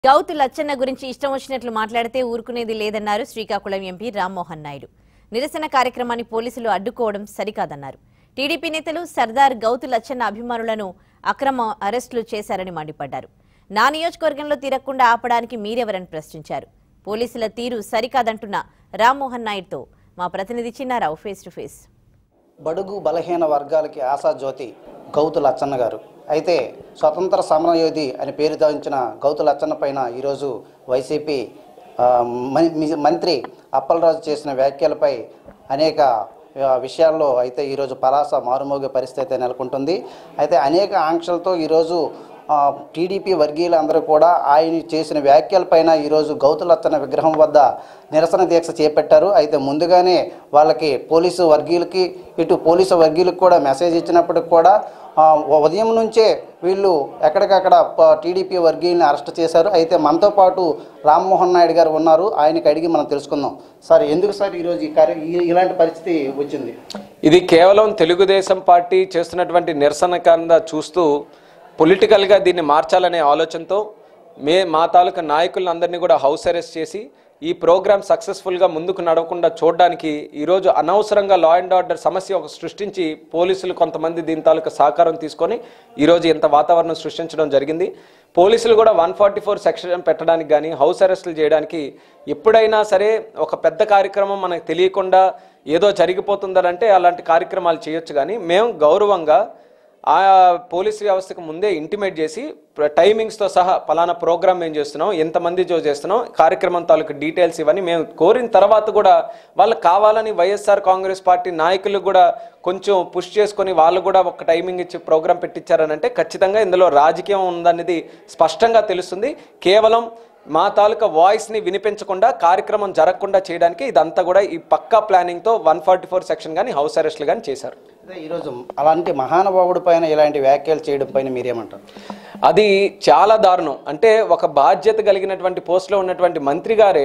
గౌతు లచ్చన్న గురించి ఇష్టం వచ్చినట్లు మాట్లాడితే ఊరుకునేది లేదన్నారు శ్రీకాకుళం ఎంపీ రామ్మోహన్ నాయుడు నిరసన కార్యక్రమాన్ని పోలీసులు అడ్డుకోవడం సరికాదన్నారు టీడీపీ నేతలు సర్దార్ గౌతు లచ్చన్న అభిమానులను అక్రమ అరెస్టులు చేశారని మండిపడ్డారు నా నియోజకవర్గంలో తిరగకుండా ఆపడానికి మీరెవరని ప్రశ్నించారు పోలీసుల తీరు సరికాదంటున్న రామ్మోహన్ నాయుడుతో మా ప్రతినిధి చిన్నారావు ఫేస్ టు ఫేస్ బడుగు బలహీన వర్గాలకి ఆశాజ్యోతి గౌతు లచ్చన్న గారు అయితే స్వతంత్ర సమరయోధి అని పేరు దాయించిన గౌతు లచ్చన్న పైన ఈరోజు వైసీపీ ఆ, మం- మీ- మంత్రి అప్పలరాజు చేసిన వ్యాఖ్యలపై అనేక ఆ, విషయాల్లో అయితే ఈరోజు పలాస మారుమోగే పరిస్థితి అయితే నెలకొంటుంది అయితే అనేక ఆంక్షలతో ఈరోజు ఆ, టీడీపీ వర్గీయులందరూ కూడా ఆయన చేసిన వ్యాఖ్యలపైన ఈరోజు గౌతులత్తన విగ్రహం వద్ద నిరసన దీక్ష చేపట్టారు అయితే ముందుగానే వాళ్ళకి పోలీసు వర్గీయులకి ఇటు పోలీసు వర్గీయులకు కూడా మెసేజ్ ఇచ్చినప్పటికి కూడా ఆ, ఉదయం నుంచే వీళ్ళు ఎక్కడికక్కడ ప- టీడీపీ వర్గీయుల్ని అరెస్ట్ చేశారు అయితే మనతో పాటు రామ్మోహన్ నాయుడు గారు ఉన్నారు ఆయనకి అడిగి మనం తెలుసుకుందాం సార్ ఎందుకు సార్ ఈరోజు ఈ కార్య ఈ- ఇలాంటి పరిస్థితి వచ్చింది ఇది కేవలం తెలుగుదేశం పార్టీ చేస్తున్నటువంటి నిరసన కింద చూస్తూ పొలిటికల్గా దీన్ని మార్చాలనే ఆలోచనతో మే మా తాలూకా నాయకులందరినీ కూడా హౌస్ అరెస్ట్ చేసి ఈ ప్రోగ్రామ్ సక్సెస్ఫుల్గా ముందుకు నడవకుండా చూడడానికి ఈరోజు అనవసరంగా లా అండ్ ఆర్డర్ సమస్య ఒక సృష్టించి పోలీసులు కొంతమంది దీని తాలూకా సహకారం తీసుకొని ఈరోజు ఇంత వాతావరణం సృష్టించడం జరిగింది పోలీసులు కూడా వన్ ఫార్టీ ఫోర్ సెక్షన్ పెట్టడానికి కానీ హౌస్ అరెస్టులు చేయడానికి ఎప్పుడైనా సరే ఒక పెద్ద కార్యక్రమం మనకు తెలియకుండా ఏదో జరిగిపోతుందనంటే అలాంటి కార్యక్రమాలు చేయొచ్చు కానీ మేము గౌరవంగా ఆ పోలీస్ వ్యవస్థకు ముందే ఇంటిమేట్ చేసి ప్ర- టైమింగ్స్తో సహా పలానా ప్రోగ్రామ్ మేము చేస్తున్నాం ఎంతమంది జో చేస్తున్నాం కార్యక్రమం తాలూకు డీటెయిల్స్ ఇవన్నీ మేము కోరిన తర్వాత కూడా వాళ్ళకి కావాలని వైఎస్ఆర్ కాంగ్రెస్ పార్టీ నాయకులు కూడా కొంచెం పుష్ చేసుకొని వాళ్ళు కూడా ఒక టైమింగ్ ఇచ్చి ప్రోగ్రామ్ పెట్టించారనంటే ఖచ్చితంగా ఇందులో రాజకీయం ఉందనేది స్పష్టంగా తెలుస్తుంది కేవలం మా తాలూకా వాయిస్ని వినిపించకుండా కార్యక్రమం జరగకుండా చేయడానికి ఇదంతా కూడా ఈ పక్కా ప్లానింగ్తో వన్ ఫార్టీ ఫోర్ సెక్షన్ కానీ హౌస్ అరెస్ట్లు కానీ చేశారు అయితే ఈరోజు అలాంటి మహానుభావుడి పైన ఇలాంటి వ్యాఖ్యలు చేయడం పైన మీరేమంటారు అది చాలా దారుణం అంటే ఒక బాధ్యత కలిగినటువంటి పోస్ట్లో ఉన్నటువంటి మంత్రి గారే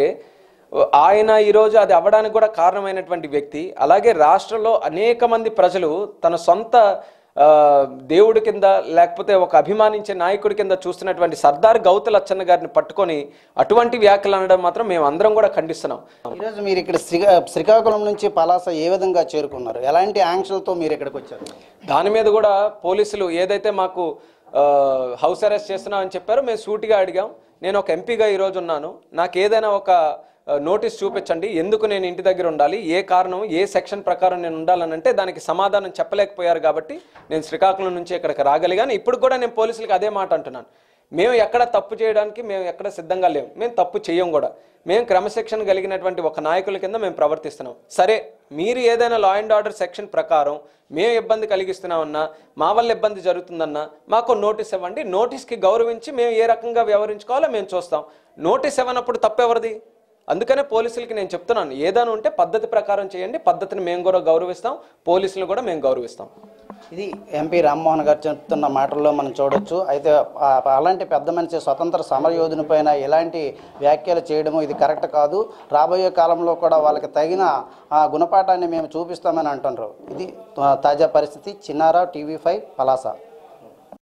ఆయన ఈరోజు అది అవ్వడానికి కూడా కారణమైనటువంటి వ్యక్తి అలాగే రాష్ట్రంలో అనేక మంది ప్రజలు తన సొంత ఆ, దేవుడి కింద లేకపోతే ఒక అభిమానించే నాయకుడి కింద చూస్తున్నటువంటి సర్దార్ గౌతు లచ్చన్న గారిని పట్టుకొని అటువంటి వ్యాఖ్యలు అనడం మాత్రం మేము అందరం కూడా ఖండిస్తున్నాం ఈరోజు మీరు ఇక్కడ శ్రీకా శ్రీకాకుళం నుంచి పలాస ఏ విధంగా చేరుకున్నారు ఎలాంటి ఆంక్షలతో మీరు ఇక్కడికి వచ్చారు దాని మీద కూడా పోలీసులు ఏదైతే మాకు ఆ, హౌస్ అరెస్ట్ చేస్తున్నామని చెప్పారో మేము సూటిగా అడిగాం నేను ఒక ఎంపీగా ఈరోజు ఉన్నాను నాకు ఏదైనా ఒక ఆ, నోటీస్ చూపించండి ఎందుకు నేను ఇంటి దగ్గర ఉండాలి ఏ కారణం ఏ సెక్షన్ ప్రకారం నేను ఉండాలని అంటే దానికి సమాధానం చెప్పలేకపోయారు కాబట్టి నేను శ్రీకాకుళం నుంచి ఇక్కడికి రాగలిగాను ఇప్పుడు కూడా నేను పోలీసులకు అదే మాట అంటున్నాను మేము ఎక్కడ తప్పు చేయడానికి మేము ఎక్కడ సిద్ధంగా లేము మేము తప్పు చేయం కూడా మేము క్రమశిక్షణ కలిగినటువంటి ఒక నాయకుల కింద మేము ప్రవర్తిస్తున్నాం సరే మీరు ఏదైనా లా అండ్ ఆర్డర్ సెక్షన్ ప్రకారం మేము ఇబ్బంది కలిగిస్తున్నామన్నా మా వల్ల ఇబ్బంది జరుగుతుందన్నా మాకు నోటీస్ ఇవ్వండి నోటీస్కి గౌరవించి మేము ఏ రకంగా వ్యవహరించుకోవాలో మేము చూస్తాం నోటీస్ ఇవ్వనప్పుడు తప్పెవరిది అందుకనే పోలీసులకి నేను చెప్తున్నాను ఏదైనా ఉంటే పద్ధతి ప్రకారం చేయండి పద్ధతిని మేము కూడా గౌరవిస్తాం పోలీసులు కూడా మేము గౌరవిస్తాం ఇది ఎంపీ రామ్మోహన్ గారు చెప్తున్న మాటల్లో మనం చూడొచ్చు అయితే ఆ- అలాంటి పెద్ద మనిషి స్వతంత్ర సమరయోధుని పైన ఇలాంటి వ్యాఖ్యలు చేయడము ఇది కరెక్ట్ కాదు రాబోయే కాలంలో కూడా వాళ్ళకి తగిన ఆ గుణపాఠాన్ని మేము చూపిస్తామని అంటున్నారు ఇది ఆ, తాజా పరిస్థితి చిన్నారావు టీవీ ఫైవ్ పలాస